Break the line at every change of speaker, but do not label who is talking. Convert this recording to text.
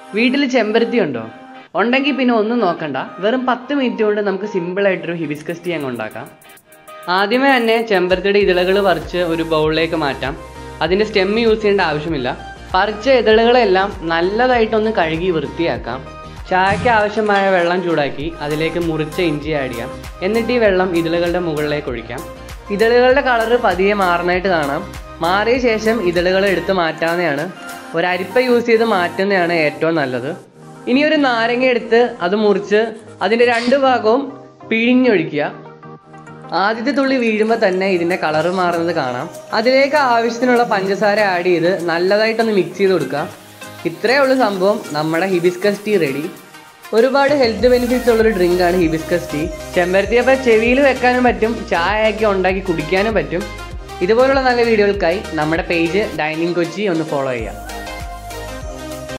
വീട്ടിൽ ചെമ്പരത്തി ഉണ്ടോ ഉണ്ടെങ്കിൽ പിന്നെ ഒന്നും നോക്കണ്ട വെറും പത്ത് മിനിറ്റ് കൊണ്ട് നമുക്ക് സിമ്പിളായിട്ടൊരു ഹിബിസ്കസ് ടീ അങ്ങ് ഉണ്ടാക്കാം ആദ്യമേ തന്നെ ചെമ്പരത്തിയുടെ ഇതളുകൾ പറിച്ച് ഒരു ബൗളിലേക്ക് മാറ്റാം അതിൻ്റെ സ്റ്റെം യൂസ് ചെയ്യേണ്ട ആവശ്യമില്ല പറിച്ച ഇതളുകളെല്ലാം നല്ലതായിട്ടൊന്ന് കഴുകി വൃത്തിയാക്കാം ചായക്ക് ആവശ്യമായ വെള്ളം ചൂടാക്കി അതിലേക്ക് മുറിച്ച ഇഞ്ചി ആഡ് ചെയ്യാം എന്നിട്ട് ഈ വെള്ളം ഇതളുകളുടെ മുകളിലേക്ക് ഒഴിക്കാം ഇതളുകളുടെ കളറ് പതിയെ മാറുന്നതായിട്ട് കാണാം മാറിയ ശേഷം ഇതളുകൾ എടുത്ത് മാറ്റാവുന്നതാണ് ഒരു അരിപ്പ യൂസ് ചെയ്ത് മാറ്റുന്നതാണ് ഏറ്റവും നല്ലത് ഇനി ഒരു നാരങ്ങ എടുത്ത് അത് മുറിച്ച് അതിൻ്റെ രണ്ട് ഭാഗവും പിഴിഞ്ഞൊഴിക്കുക ആദ്യത്തെ തുള്ളി വീഴുമ്പോൾ തന്നെ ഇതിൻ്റെ കളറ് മാറുന്നത് കാണാം അതിലേക്ക് ആവശ്യത്തിനുള്ള പഞ്ചസാര ആഡ് ചെയ്ത് നല്ലതായിട്ടൊന്ന് മിക്സ് ചെയ്ത് കൊടുക്കുക ഇത്രയേ ഉള്ളൂ സംഭവം നമ്മുടെ ഹിബിസ്കസ് ടീ റെഡി ഒരുപാട് ഹെൽത്ത് ബെനിഫിറ്റ്സ് ഉള്ളൊരു ഡ്രിങ്കാണ് ഹിബിസ്കസ് ടീ ചെമ്പരത്തിയപ്പോൾ ചെവിയിൽ വെക്കാനും പറ്റും ചായയൊക്കെ ഉണ്ടാക്കി കുടിക്കാനും പറ്റും ഇതുപോലുള്ള നല്ല വീഡിയോകൾക്കായി നമ്മുടെ പേജ് ഡൈനിങ് കൊച്ചി ഒന്ന് ഫോളോ ചെയ്യാം